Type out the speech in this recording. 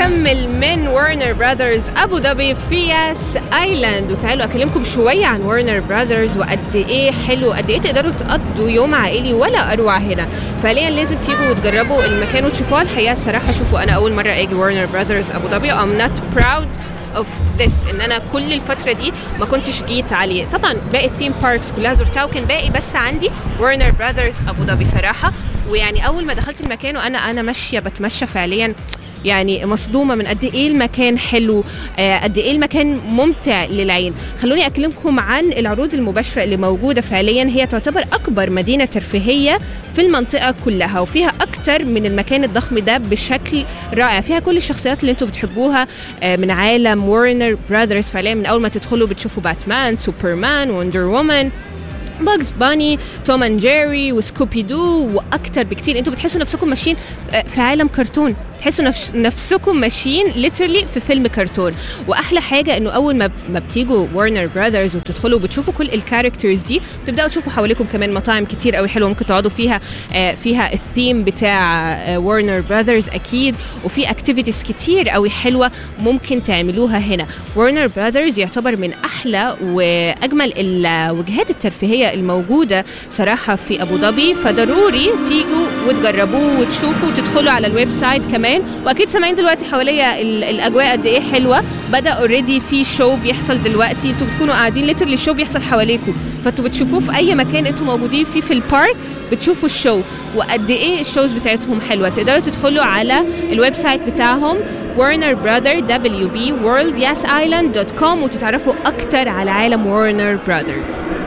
بنكمل من ورنر براذرز ابو ظبي في ياس ايلاند وتعالوا اكلمكم شويه عن ورنر براذرز وقد ايه حلو قد ايه تقدروا تقضوا يوم عائلي ولا اروع هنا فعليا لازم تيجوا وتجربوا المكان وتشوفوها الحقيقه الصراحه شوفوا انا اول مره اجي ورنر براذرز ابو ظبي ام نوت براود اوف ذس ان انا كل الفتره دي ما كنتش جيت عليه طبعا باقي الثيم باركس كلها زرتها وكان باقي بس عندي ورنر براذرز ابو ظبي صراحه ويعني اول ما دخلت المكان وانا انا ماشيه بتمشى فعليا يعني مصدومه من قد ايه المكان حلو آه، قد ايه المكان ممتع للعين خلوني اكلمكم عن العروض المباشره اللي موجوده فعليا هي تعتبر اكبر مدينه ترفيهيه في المنطقه كلها وفيها اكتر من المكان الضخم ده بشكل رائع فيها كل الشخصيات اللي انتم بتحبوها آه، من عالم ورنر براذرز فعليا من اول ما تدخلوا بتشوفوا باتمان سوبرمان وندر وومن باجز باني توم اند جيري وسكوبي دو واكتر بكتير انتوا بتحسوا نفسكم ماشيين آه، في عالم كرتون تحسوا نفس نفسكم ماشيين ليترلي في فيلم كرتون واحلى حاجه انه اول ما ما بتيجوا ورنر براذرز وبتدخلوا وبتشوفوا كل الكاركترز دي بتبداوا تشوفوا حواليكم كمان مطاعم كتير قوي حلوه ممكن تقعدوا فيها آه، فيها الثيم بتاع ورنر براذرز اكيد وفي اكتيفيتيز كتير قوي حلوه ممكن تعملوها هنا ورنر براذرز يعتبر من احلى واجمل الوجهات الترفيهيه الموجوده صراحه في ابو ظبي فضروري تيجوا وتجربوه وتشوفوا وتدخلوا على الويب سايت كمان واكيد سامعين دلوقتي حواليا ال- الاجواء قد ايه حلوه بدا اوريدي في شو بيحصل دلوقتي انتوا بتكونوا قاعدين ليترلي الشو بيحصل حواليكم فانتوا بتشوفوه في اي مكان انتوا موجودين فيه في البارك بتشوفوا الشو وقد ايه الشوز بتاعتهم حلوه تقدروا تدخلوا على الويب سايت بتاعهم ورنر براذر دبليو بي وورلد ياس ايلاند دوت كوم وتتعرفوا اكتر على عالم ورنر براذر